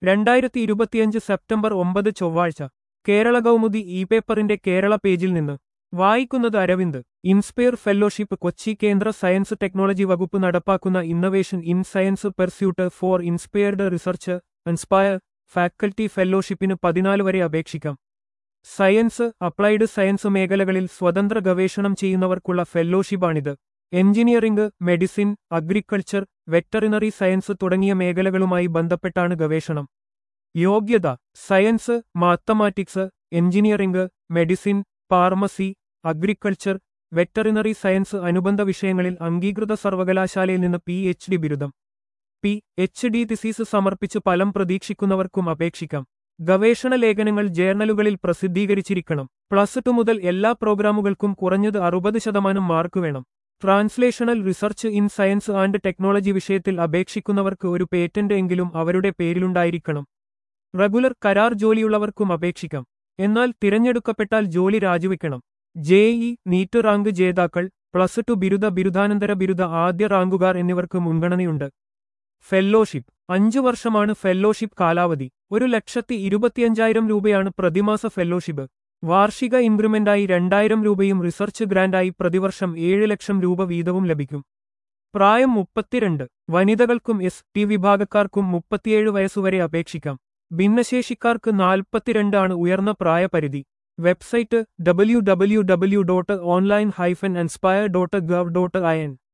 രണ്ടായിരത്തി ഇരുപത്തിയഞ്ച് സെപ്റ്റംബർ ഒമ്പത് ചൊവ്വാഴ്ച കേരള കൗമുദി ഇ പേപ്പറിന്റെ കേരള പേജിൽ നിന്ന് വായിക്കുന്നത് അരവിന്ദ് ഇൻസ്പയർ ഫെല്ലോഷിപ്പ് കൊച്ചി കേന്ദ്ര സയൻസ് ടെക്നോളജി വകുപ്പ് നടപ്പാക്കുന്ന innovation in science pursuit for inspired research inspire faculty ഫെല്ലോഷിപ്പിന് പതിനാല് വരെ അപേക്ഷിക്കാം സയൻസ് അപ്ലൈഡ് സയൻസ് മേഖലകളിൽ സ്വതന്ത്ര ഗവേഷണം ചെയ്യുന്നവർക്കുള്ള ഫെല്ലോഷിപ്പാണിത് engineering medicine agriculture veterinary science തുടങ്ങിയ മേഖലകളുമായി ബന്ധപ്പെട്ടാണ് ഗവേഷണം യോഗ്യത science mathematics engineering medicine pharmacy agriculture veterinary science അനുബന്ധ വിഷയങ്ങളിൽ അംഗീകൃത സർവകലാശാലയിൽ നിന്ന് പി എച്ച് ഡി ബിരുദം പി എച്ച് ഡി തിസീസ് സമർപ്പിച്ച് ഫലം പ്രതീക്ഷിക്കുന്നവർക്കും അപേക്ഷിക്കാം ഗവേഷണ ലേഖനങ്ങൾ ജേർണലുകളിൽ പ്രസിദ്ധീകരിച്ചിരിക്കണം പ്ലസ് ടു മുതൽ എല്ലാ പ്രോഗ്രാമുകൾക്കും കുറഞ്ഞത് അറുപത് ശതമാനം മാർക്ക് വേണം translational research in science and technology വിഷയത്തിൽ അപേക്ഷിക്കുന്നവർക്ക് ഒരു പേറ്റന്റ് എങ്കിലും അവരുടെ പേരിലുണ്ടായിരിക്കണം റെഗുലർ കരാർ ജോലിയുള്ളവർക്കും അപേക്ഷിക്കാം എന്നാൽ തിരഞ്ഞെടുക്കപ്പെട്ടാൽ ജോലി രാജിവെക്കണം ജെഇ നീറ്റ് റാങ്ക് ജേതാക്കൾ പ്ലസ് ടു ബിരുദ ബിരുദാനന്തര ബിരുദ ആദ്യ റാങ്കുകാർ എന്നിവർക്ക് മുൻഗണനയുണ്ട് ഫെല്ലോഷിപ്പ് അഞ്ചു വർഷമാണ് ഫെല്ലോഷിപ്പ് കാലാവധി ഒരു ലക്ഷത്തി ഇരുപത്തിയഞ്ചായിരം രൂപയാണ് പ്രതിമാസ ഫെല്ലോഷിപ്പ് വാർഷിക ഇൻക്രിമെന്റായി രണ്ടായിരം രൂപയും റിസർച്ച് ഗ്രാന്റായി പ്രതിവർഷം ഏഴ് ലക്ഷം രൂപ വീതവും ലഭിക്കും പ്രായം മുപ്പത്തിരണ്ട് വനിതകൾക്കും എസ് ടി വിഭാഗക്കാർക്കും മുപ്പത്തിയേഴ് വയസ്സുവരെ അപേക്ഷിക്കാം ഭിന്നശേഷിക്കാർക്ക് നാൽപ്പത്തിരണ്ട് ആണ് ഉയർന്ന പ്രായപരിധി website W W W dot online hyphen inspire dot gov dot I N